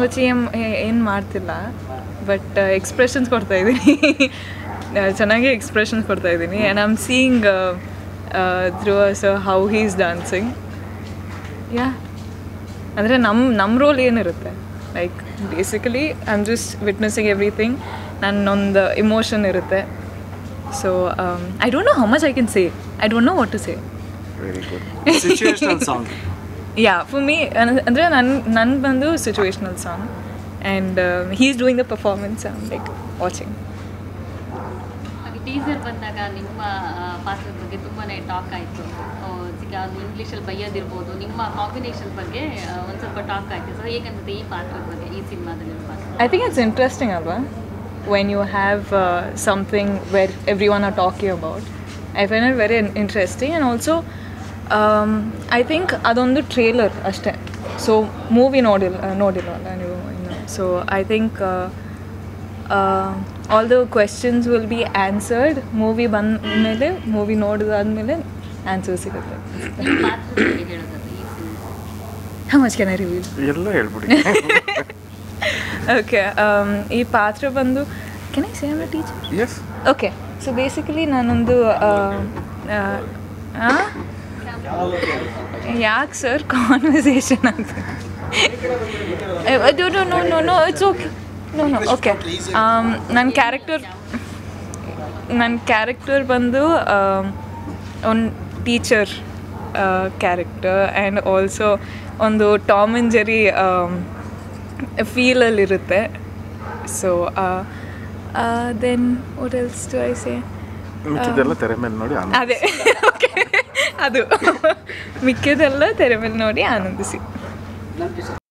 ಹೊಚ್ಚಿ ಏನು ಏನು ಮಾಡ್ತಿಲ್ಲ ಬಟ್ ಎಕ್ಸ್ಪ್ರೆಷನ್ಸ್ ಕೊಡ್ತಾ ಇದ್ದೀನಿ ಚೆನ್ನಾಗಿ ಎಕ್ಸ್ಪ್ರೆಷನ್ಸ್ ಕೊಡ್ತಾ ಇದ್ದೀನಿ and I am seeing through so how he is dancing yeah ಅಂದರೆ ನಮ್ಮ ನಮ್ಮ ರೋಲ್ ಏನಿರುತ್ತೆ like basically I am just witnessing everything ನನ್ನೊಂದು ಇಮೋಷನ್ ಇರುತ್ತೆ so I don't know how much I can say I don't know what to say very good situational song yeah for me ಅಂದರೆ ನನ್ನ ನನ್ನ ಬಂದು situational song and he is doing the performance I am like watching ಹಾಗೆ teaser ಬಂದಾಗ ನಿಮ್ಮ ಆ, ಪಾತ್ರದ ಬಗ್ಗೆ ತುಂಬಾ ಟಾಕ್ ಆಯಿತು ಈಗ ಅದು ಇಂಗ್ಲೀಷಲ್ಲಿ ಬೈಯೋದಿರ್ಬೋದು ನಿಮ್ಮ ಕಾಂಬಿನೇಷನ್ ಬಗ್ಗೆ ಆ, ಒಂದು ಸ್ವಲ್ಪ ಟಾಕ್ ಆಯಿತು ಸೊ ಹೇಗನ್ಸುತ್ತೆ ಈ ಪಾತ್ರದ ಬಗ್ಗೆ ಈ ಸಿನಿಮಾದಲ್ಲಿ ಪಾತ್ರ I think it's interesting, Alva, when you have uh, something where everyone are talking about. I find it very in- interesting, and also, um, I think ಅದೊಂದು ಟ್ರೇಲರ್ ಅಷ್ಟೇ ಸೊ ಮೂವಿ ನೋಡಿಲ್ಲ ನೋಡಿಲ್ಲವಲ್ಲ ನೀವು ಇನ್ನು so I think all the questions will be answered movie ಬಂದ ಮೇಲೆ movie ನೋಡಿದಾದ್ಮೇಲೆ answer ಸಿಗುತ್ತೆ ಈ ಪಾತ್ರದ ಬಗ್ಗೆ ಹೇಳೋದಾದ್ರೆ ಈ cinema how much can I reveal ಎಲ್ಲ ಹೇಳ್ಬಿಡಿ ಓಕೆ ಈ ಪಾತ್ರ ಬಂದು can I say am teacher yes okay so basically ನಾನೊಂದು ಯಾಕೆ ಸರ್ ಕಾನ್ವರ್ಸೇಷನ್ ಅಂತ no no no no it's okay no no okay ನನ್ನ ಕ್ಯಾರೆಕ್ಟರ್ ನನ್ನ ಕ್ಯಾರೆಕ್ಟರ್ ಬಂದು ಒಂದು ಟೀಚರ್ ಕ್ಯಾರೆಕ್ಟರ್ ಆ್ಯಂಡ್ ಆಲ್ಸೋ ಒಂದು ಟಾಮ್ ಆ್ಯಂಡ್ ಜೆರಿ ಫೀಲಲ್ಲಿರುತ್ತೆ so then what else to I say ಮಿಕ್ಕಿದ್ದೆಲ್ಲ ತೆರೆ ಮೇಲೆ ನೋಡಿ ಆನಂದ ಅದೇ ಓಕೆ ಅದು ಮಿಕ್ಕಿದೆಲ್ಲ ತೆರೆ ಮೇಲೆ ನೋಡಿ ಆನಂದಿಸಿ